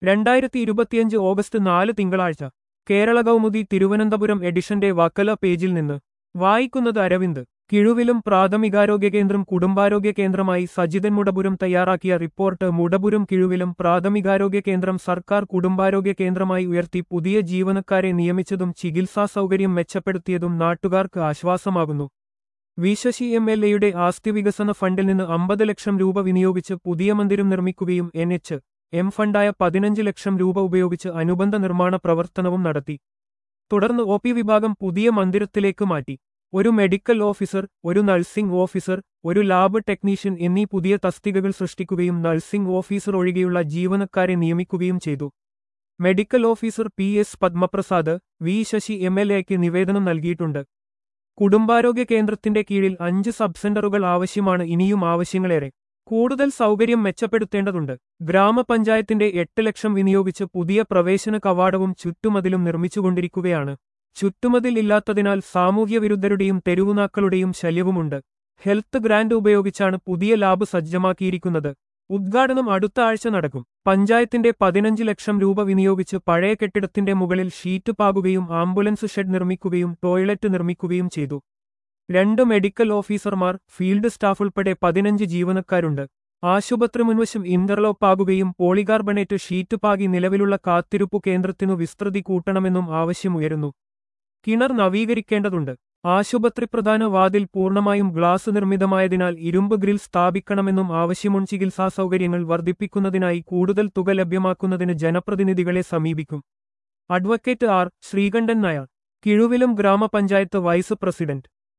രണ്ടായിരത്തി ഇരുപത്തിയഞ്ച് ഓഗസ്റ്റ് നാല് തിങ്കളാഴ്ച കേരള കൗമുദി തിരുവനന്തപുരം എഡിഷന്റെ വക്കല പേജിൽ നിന്ന് വായിക്കുന്നത് അരവിന്ദ് കിഴുവിലും പ്രാഥമികാരോഗ്യ കേന്ദ്രം കുടുംബാരോഗ്യ കേന്ദ്രമായി സജിതൻ മുടപുരം തയ്യാറാക്കിയ റിപ്പോർട്ട് മുടപുരം കിഴുവിലും പ്രാഥമികാരോഗ്യ കേന്ദ്രം സർക്കാർ കുടുംബാരോഗ്യ കേന്ദ്രമായി ഉയർത്തി പുതിയ ജീവനക്കാരെ നിയമിച്ചതും ചികിത്സാ സൗകര്യം മെച്ചപ്പെടുത്തിയതും നാട്ടുകാർക്ക് ആശ്വാസമാകുന്നു വി ശശി എം എൽ എയുടെ ആസ്തി വികസന ഫണ്ടിൽ നിന്ന് അമ്പത് ലക്ഷം രൂപ വിനിയോഗിച്ച് പുതിയ മന്ദിരം നിർമ്മിക്കുകയും എൻ എച്ച് എം ഫണ്ടായ പതിനഞ്ച് ലക്ഷം രൂപ ഉപയോഗിച്ച് അനുബന്ധ നിർമ്മാണ പ്രവർത്തനവും നടത്തി തുടർന്ന് ഒ പി വിഭാഗം പുതിയ മന്ദിരത്തിലേക്ക് മാറ്റി ഒരു മെഡിക്കൽ ഓഫീസർ ഒരു നഴ്സിംഗ് ഓഫീസർ ഒരു ലാബ് ടെക്നീഷ്യൻ എന്നീ പുതിയ തസ്തികകൾ സൃഷ്ടിക്കുകയും നഴ്സിംഗ് ഓഫീസർ ഒഴികെയുള്ള ജീവനക്കാരെ നിയമിക്കുകയും ചെയ്തു medical officer P S Padmaprasad V Sasi M L എക്ക് നിവേദനം നൽകിയിട്ടുണ്ട് കുടുംബാരോഗ്യ കേന്ദ്രത്തിന്റെ കീഴിൽ അഞ്ച് സബ് സെന്ററുകൾ ആവശ്യമാണ് ഇനിയും ആവശ്യങ്ങളേറെ കൂടുതൽ സൗകര്യം മെച്ചപ്പെടുത്തേണ്ടതുണ്ട് ഗ്രാമപഞ്ചായത്തിന്റെ എട്ട് ലക്ഷം വിനിയോഗിച്ച് പുതിയ പ്രവേശന കവാടവും ചുറ്റുമതിലും നിർമ്മിച്ചുകൊണ്ടിരിക്കുകയാണ് ചുറ്റുമതിൽ ഇല്ലാത്തതിനാൽ സാമൂഹ്യവിരുദ്ധരുടെയും തെരുവുനാക്കളുടെയും ശല്യവുമുണ്ട് ഹെൽത്ത് ഗ്രാന്റ് ഉപയോഗിച്ചാണ് പുതിയ ലാബ് സജ്ജമാക്കിയിരിക്കുന്നത് ഉദ്ഘാടനം അടുത്ത ആഴ്ച നടക്കും പഞ്ചായത്തിന്റെ പതിനഞ്ച് ലക്ഷം രൂപ വിനിയോഗിച്ച് പഴയ കെട്ടിടത്തിന്റെ മുകളിൽ ഷീറ്റ് പാകുകയും ആംബുലൻസ് ഷെഡ് നിർമ്മിക്കുകയും ടോയ്ലറ്റ് നിർമ്മിക്കുകയും ചെയ്തു രണ്ട് മെഡിക്കൽ ഓഫീസർമാർ ഫീൽഡ് സ്റ്റാഫ് ഉൾപ്പെടെ പതിനഞ്ച് ജീവനക്കാരുണ്ട് ആശുപത്രി മുൻവശം ഇന്റർലോക്ക് ആകുകയും പോളികാർബണേറ്റ് ഷീറ്റ് പാകി നിലവിലുള്ള കാത്തിരിപ്പു കേന്ദ്രത്തിനു വിസ്തൃതി കൂട്ടണമെന്നും ആവശ്യമുയരുന്നു കിണർ നവീകരിക്കേണ്ടതുണ്ട് ആശുപത്രി പ്രധാന വാതിൽ പൂർണ്ണമായും ഗ്ലാസ് നിർമ്മിതമായതിനാൽ ഇരുമ്പ് ഗ്രിൽ സ്ഥാപിക്കണമെന്നും ആവശ്യമുൺ ചികിത്സാ സൗകര്യങ്ങൾ വർദ്ധിപ്പിക്കുന്നതിനായി കൂടുതൽ തുക ലഭ്യമാക്കുന്നതിന് ജനപ്രതിനിധികളെ സമീപിക്കും അഡ്വക്കേറ്റ് ആർ ശ്രീകണ്ഠൻ നായർ കിഴുവിലും ഗ്രാമപഞ്ചായത്ത് വൈസ് പ്രസിഡന്റ്